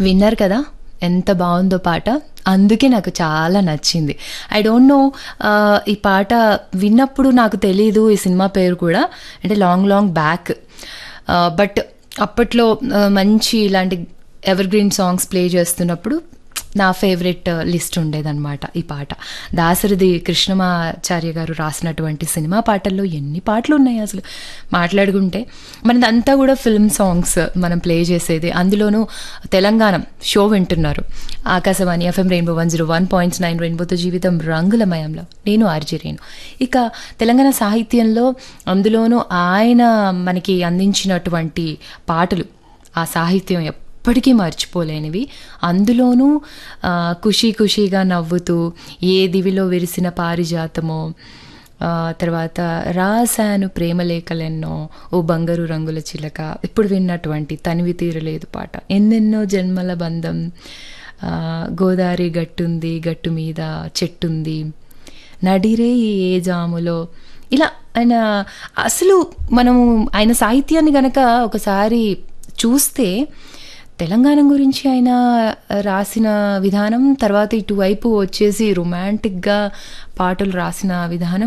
విన్నారు కదా ఎంత బాగుందో పాట అందుకే నాకు చాలా నచ్చింది ఐ డోంట్ నో ఈ పాట విన్నప్పుడు నాకు తెలీదు ఈ సినిమా పేరు కూడా అంటే లాంగ్ లాంగ్ బ్యాక్ బట్ అప్పట్లో ఆ, మంచి ఇలాంటి ఎవర్ గ్రీన్ సాంగ్స్ ప్లే చేస్తున్నప్పుడు నా ఫేవరెట్ లిస్ట్ ఉండేదన్నమాట ఈ పాట దాసరిది కృష్ణమాచార్య గారు రాసినటువంటి సినిమా పాటల్లో ఎన్ని పాటలు ఉన్నాయి అసలు మాట్లాడుకుంటే మనదంతా కూడా ఫిల్మ్ సాంగ్స్ మనం ప్లే చేసేది అందులోనూ తెలంగాణ షో వింటున్నారు Akashvani FM rainbow one zero one point nine రెయిన్బోతో జీవితం రంగులమయంలో నేను ఆర్జీ రేణు ఇక తెలంగాణ సాహిత్యంలో అందులోనూ ఆయన మనకి అందించినటువంటి పాటలు ఆ సాహిత్యం ఎప్పటికీ మర్చిపోలేనివి అందులోనూ ఆ, ఖుషీ ఖుషీగా నవ్వుతూ ఏ దివిలో విరిసిన పారిజాతమో ఆ, తర్వాత రాశాను ప్రేమలేఖలెన్నో ఓ బంగారు రంగుల చిలక ఇప్పుడు విన్నటువంటి తనివి తీరలేదు పాట ఎన్నెన్నో జన్మల బంధం ఆ, గోదావరి గట్టుంది గట్టు మీద చెట్టుంది నడిరే ఈ ఏ జాములో ఇలా ఆయన అసలు మనము ఆయన సాహిత్యాన్ని గనక ఒకసారి చూస్తే తెలంగాణ గురించి ఆయన రాసిన విధానం తర్వాత ఇటువైపు వచ్చేసి రొమాంటిక్గా పాటలు రాసిన విధానం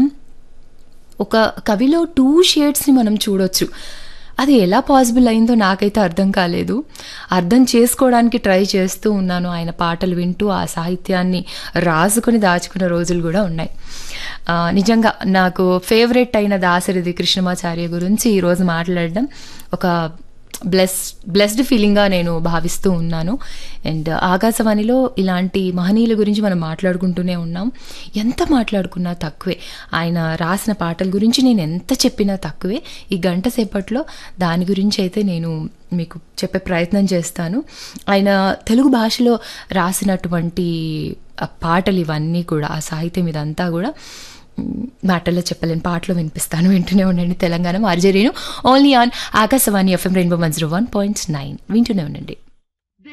ఒక కవిలో టూ షేడ్స్ని మనం చూడొచ్చు అది ఎలా పాసిబుల్ అయిందో నాకైతే అర్థం కాలేదు అర్థం చేసుకోవడానికి ట్రై చేస్తూ ఉన్నాను ఆయన పాటలు వింటూ ఆ సాహిత్యాన్ని రాసుకొని దాచుకున్న రోజులు కూడా ఉన్నాయి ఆ, నిజంగా నాకు ఫేవరెట్ అయిన దాసరిది కృష్ణమాచార్య గురించి ఈరోజు మాట్లాడడం ఒక బ్లెస్ బ్లెస్డ్ ఫీలింగ్గా నేను భావిస్తూ ఉన్నాను అండ్ ఆకాశవాణిలో ఇలాంటి మహనీయుల గురించి మనం మాట్లాడుకుంటూనే ఉన్నాం ఎంత మాట్లాడుకున్నా తక్కువే ఆయన రాసిన పాటల గురించి నేను ఎంత చెప్పినా తక్కువే ఈ గంట సేపట్లో దాని గురించి అయితే నేను మీకు చెప్పే ప్రయత్నం చేస్తాను ఆయన తెలుగు భాషలో రాసినటువంటి ఆ పాటలు ఇవన్నీ కూడా ఆ సాహిత్యం ఇదంతా కూడా మ్, మాటల్లో చెప్పలేని పాటలు వినిపిస్తాను వింటూనే ఉండండి తెలంగాణ ఆర్జరీను only on Akashvani FM rainbow one zero one point nine వింటూనే ఉండండి